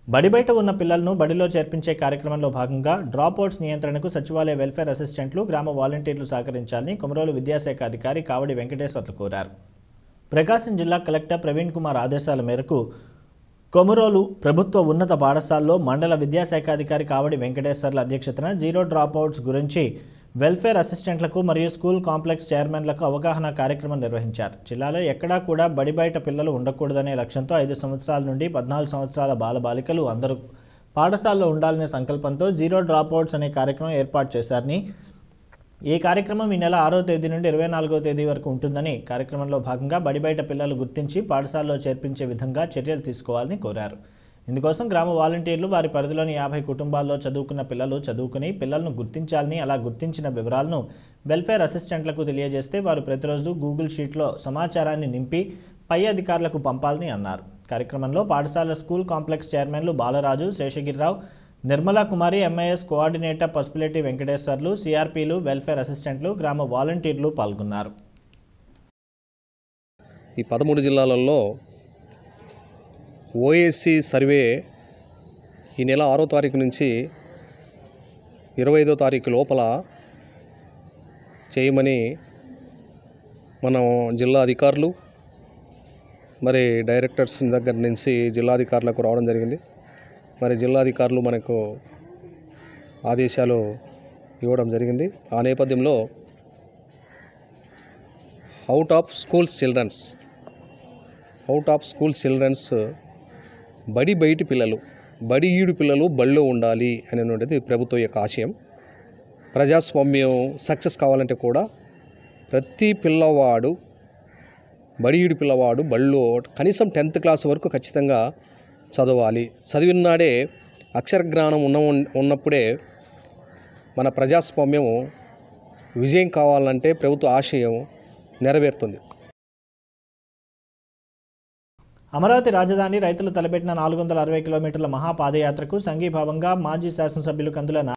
బడి బయట ఉన్న పిల్లలను బడిలో చేర్పించే కార్యక్రమంలో భాగంగా డ్రాప్ అవుట్స్ నియంత్రణకు సచివాలయ వెల్ఫేర్ అసిస్టెంట్లు గ్రామ వాలంటీర్లు సహకరించాలని కొమరోలు విద్యాశాఖ అధికారి కావడి వెంకటేశ్వర్లు కోరారు ప్రకాశం జిల్లా కలెక్టర్ ప్రవీణ్ కుమార్ ఆదేశాల మేరకు కొమరోలు ప్రభుత్వ ఉన్నత పాఠశాలలో మండల విద్యాశాఖ అధికారి కావడి వెంకటేశ్వర్ల అధ్యక్షతన జీరో డ్రాప్ అవుట్స్ గురించి వెల్ఫేర్ అసిస్టెంట్లకు మరియు స్కూల్ కాంప్లెక్స్ చైర్మన్లకు అవగాహన కార్యక్రమం నిర్వహించారు జిల్లాలో ఎక్కడా కూడా బడి బయట పిల్లలు ఉండకూడదనే లక్ష్యంతో ఐదు సంవత్సరాల నుండి పద్నాలుగు సంవత్సరాల బాలబాలికలు అందరూ పాఠశాలలో ఉండాలనే సంకల్పంతో జీరో డ్రాప్ అవుట్స్ అనే కార్యక్రమం ఏర్పాటు చేశారని ఈ కార్యక్రమం ఈ నెల ఆరో తేదీ నుండి ఇరవై నాలుగో తేదీ వరకు ఉంటుందని కార్యక్రమంలో భాగంగా బడి బయట పిల్లలు గుర్తించి పాఠశాలలో చేర్పించే విధంగా చర్యలు తీసుకోవాలని కోరారు ఇందుకోసం గ్రామ వాలంటీర్లు వారి పరిధిలోని యాభై కుటుంబాల్లో చదువుకున్న పిల్లలు చదువుకుని పిల్లలను గుర్తించాలని అలా గుర్తించిన వివరాలను వెల్ఫేర్ అసిస్టెంట్లకు తెలియజేస్తే వారు ప్రతిరోజు గూగుల్ షీట్లో సమాచారాన్ని నింపి పై అధికారులకు పంపాలని అన్నారు కార్యక్రమంలో పాఠశాల స్కూల్ కాంప్లెక్స్ చైర్మన్లు బాలరాజు శేషగిరిరావు నిర్మలా కుమారి ఎంఐఎస్ కోఆర్డినేటర్ పసుపులేటి వెంకటేశ్వర్లు సిఆర్పీలు వెల్ఫేర్ అసిస్టెంట్లు గ్రామ వాలంటీర్లు పాల్గొన్నారు ఈ పదమూడు జిల్లాలలో ఓఎస్సి సర్వే ఈ నెల ఆరో తారీఖు నుంచి ఇరవై ఐదో తారీఖు లోపల చేయమని మనం జిల్లా అధికారులు మరి డైరెక్టర్స్ దగ్గర నుంచి జిల్లాధికారులకు రావడం జరిగింది మరి జిల్లాధికారులు మనకు ఆదేశాలు ఇవ్వడం జరిగింది ఆ నేపథ్యంలో out of school childrens out of school childrens బడి బయటి పిల్లలు బడి ఈడు పిల్లలు బడిలో ఉండాలి అనేటువంటిది ప్రభుత్వం యొక్క ఆశయం ప్రజాస్వామ్యం సక్సెస్ కావాలంటే కూడా ప్రతి పిల్లవాడు బడి ఈడు పిల్లవాడు బడిలో కనీసం టెన్త్ క్లాస్ వరకు ఖచ్చితంగా చదవాలి చదివినాడే అక్షర జ్ఞానం ఉన్న ఉన్నప్పుడే మన ప్రజాస్వామ్యం విజయం కావాలంటే ప్రభుత్వ ఆశయం నెరవేరుతుంది అమరావతి రాజధాని రైతులు తలపెట్టిన నాలుగు వందల అరవై కిలోమీటర్ల మహాపాదయాత్రకు సంఘీభావంగా మాజీ శాసనసభ్యులు కందుల